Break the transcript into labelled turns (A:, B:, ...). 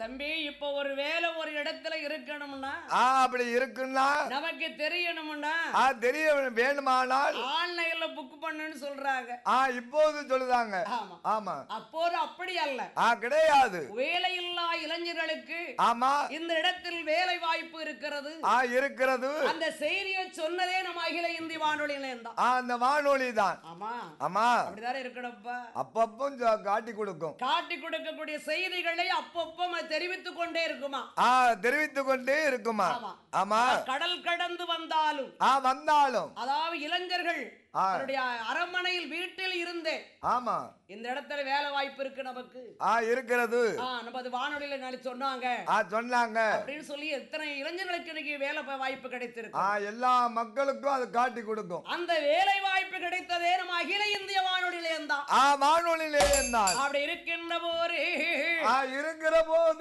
A: தம்பி இப்ப ஒரு வேலை ஒரு இடத்துல இருக்கணும்னா
B: ஆ அப்படி இருக்குன்னா
A: நமக்கு தெரியணும்னா
B: ஆ தெரிய வேணுமானால்
A: ஆன்லைன்ல புக் பண்ணுன்னு சொல்றாங்க
B: ஆ இப்போது சொல்லுதாங்க
A: ஆமா
B: ஆமா
A: அப்போது அப்படி அல்ல
B: ஆ கிடையாது
A: வேலையில்லா இளைஞர்களுக்கு
B: ஆமா
A: இந்த இடத்தில் வேலை வாய்ப்பு இருக்கிறது
B: ஆ இருக்கிறது
A: அந்த செய்தியை சொன்னதே நம்ம அகில இந்தி வானொலி நிலையம் தான்
B: ஆ அந்த வானொலி தான்
A: ஆமா
B: ஆமா
A: அப்படிதானே இருக்கணும்ப்பா
B: அப்பப்போ ஜ- காட்டி கொடுக்கும்
A: காட்டி கொடுக்கக்கூடிய செய்திகளை அப்பப்போ ம- தெரிவித்துக் கொண்டே இருக்குமா
B: ஆ தெரிவித்து கொண்டே இருக்குமா
A: ஆமா.
B: ஆமா
A: கடல் கடந்து வந்தாலும்
B: ஆ வந்தாலும்
A: அதாவது இளைஞர்கள்
B: ஆ.
A: அவருடைய அரண்மனையில் வீட்டில் இருந்தே
B: ஆமா
A: இந்த இடத்துல வேலை வாய்ப்பு இருக்கு நமக்கு
B: ஆ இருக்கிறது
A: ஆ, நம்ம அது வானொலியில நாளை சொன்னாங்க
B: ஆ சொன்னாங்க
A: அப்படின்னு சொல்லி எத்தனை இளைஞர்களுக்கு இன்னைக்கு வேலை ப- வாய்ப்பு கிடைத்திருக்கு
B: ஆ எல்லா மக்களுக்கும் அது காட்டி கொடுக்கும்
A: அந்த வேலை வாய்ப்பு கிடைத்ததே நம்ம அகில இந்திய வானொலி நிலையம் தான்
B: ஆ வானொலி நிலையம் தான்
A: அப்படி இருக்கின்ற போரே
B: ஆ இருக்கிற போது